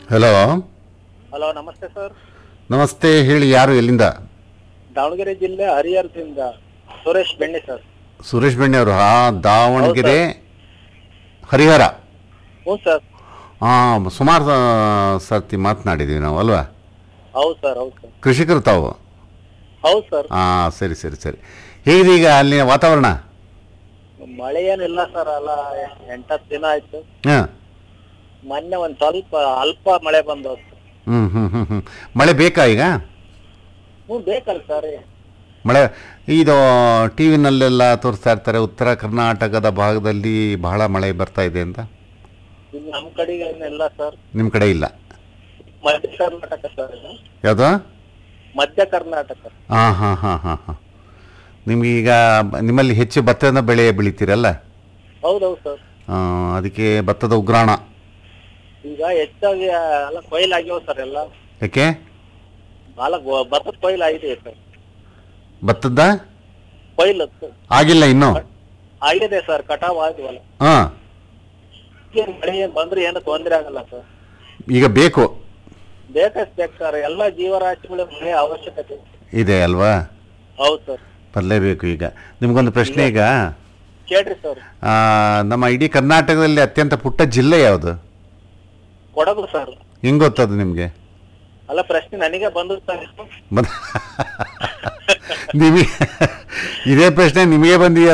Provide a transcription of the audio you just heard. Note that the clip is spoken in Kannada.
ಹಲೋ ಹಲೋ ನಮಸ್ತೆ ಸರ್ ನಮಸ್ತೆ ಹೇಳಿ ಯಾರು ಎಲ್ಲಿಂದ ದಾವಣಗೆರೆ ಜಿಲ್ಲೆ ಹರಿಹರದಿಂದ ಸುರೇಶ್ ಬೆಣ್ಣೆ ಸರ್ ಸುರೇಶ್ ಬೆಣ್ಣೆ ಅವರು ಹಾ ದಾವಣಗೆರೆ ಹರಿಹರ ಹ್ಞೂ ಸರ್ ಹಾಂ ಸುಮಾರು ಸ- ಸರ್ತಿ ಮಾತನಾಡಿದ್ದೀವಿ ನಾವು ಅಲ್ವಾ ಹೌದು ಸರ್ ಹೌದು ಸರ್ ಕೃಷಿಕರು ತಾವು ಹೌದು ಸರ್ ಹಾಂ ಸರಿ ಸರಿ ಸರಿ ಹೇಗಿದೆ ಈಗ ಅಲ್ಲಿನ ವಾತಾವರಣ ಮಳೆ ಏನಿಲ್ಲ ಸರ್ ಅಲ್ಲ ಎಂಟತ್ತು ದಿನ ಆಯ್ತು ಹಾಂ ಮೊನ್ನೆ ಒಂದ್ ಸ್ವಲ್ಪ ಅಲ್ಪ ಮಳೆ ಬಂದು ಹ್ಞೂ ಹ್ಞೂ ಹ್ಞೂ ಹ್ಞೂ ಮಳೆ ಬೇಕಾ ಈಗ ಹ್ಞೂ ಬೇಕಲ್ಲ ಸರ್ ಮಳೆ ಇದು ಟಿ ವಿನಲ್ಲೆಲ್ಲ ತೋರಿಸ್ತಾ ಇರ್ತಾರೆ ಉತ್ತರ ಕರ್ನಾಟಕದ ಭಾಗದಲ್ಲಿ ಬಹಳ ಮಳೆ ಬರ್ತಾ ಇದೆ ಅಂತ ಈಗ ನಮ್ಮ ಕಡೆಗೆ ಏನಿಲ್ಲ ಸರ್ ನಿಮ್ಮ ಕಡೆ ಇಲ್ಲ ಮಧ್ಯ ಕರ್ನಾಟಕ ಸರ್ ಇದು ಯಾವುದು ಮಧ್ಯ ಕರ್ನಾಟಕ ಹಾಂ ಹಾಂ ಹಾಂ ಹಾಂ ಹಾಂ ನಿಮ್ಗೆ ಈಗ ಬ- ನಿಮ್ಮಲ್ಲಿ ಹೆಚ್ಚು ಭತ್ತದ ಬೆಳೆ ಬೆಳಿತೀರಲ್ಲ ಹೌದೌದು ಸರ್ ಆ, ಅದಕ್ಕೆ ಭತ್ತದ ಉಗ್ರಾಣ ಈಗ ಹೆಚ್ಚಾಗಿ ಎಲ್ಲ ಕೊಯ್ಲು ಆಗ್ಯಾವ ಸರ್ ಎಲ್ಲ ಯಾಕೆ ಭಾಳ ಗೊ- ಭತ್ತದ ಕೊಯ್ಲು ಆಗಿದೆ ಸರ್ ಭತ್ತದ ಕೊಯ್ಲು ಆಗಿಲ್ಲ ಇನ್ನೂ ಆಗಿದೆ ಸರ್ ಕಟಾವ್ ಆಗಿವಲ್ಲ ಹಾಂ ಏನ್ ಮಳೆ ಏನ್ ಬಂದ್ರೆ ಏನು ತೊಂದ್ರೆ ಆಗಲ್ಲ ಸರ್ ಈಗ ಬೇಕು ಬೇಕಷ್ಟು ಬೇಕು ಸರ್ ಎಲ್ಲ ಜೀವರಾಶಿಗಳ ಮಳೆ ಅವಶ್ಯಕತೆ ಇದೆ ಅಲ್ವಾ ಹೌದು ಸರ್ ಬರಲೇಬೇಕು ಈಗ ನಿಮ್ಗೊಂದು ಪ್ರಶ್ನೆ ಈಗ ಕೇಳ್ರಿ ಸರ್ ಆ, ನಮ್ಮ ಇಡೀ ಕರ್ನಾಟಕದಲ್ಲಿ ಅತ್ಯಂತ ಪುಟ್ಟ ಜಿಲ್ಲೆ ಯಾವುದು ಕೊಡಗು ಸರ್ ಹೆಂಗ್ ಗೊತ್ತದು ನಿಮಗೆ ಅಲ್ಲ ಪ್ರಶ್ನೆ ನನಗೆ ಬಂದು ಸರ್ ನಿಮಗೆ ಇದೇ ಪ್ರಶ್ನೆ ನಿಮಗೆ ಬಂದಿದೆಯಲ್ಲ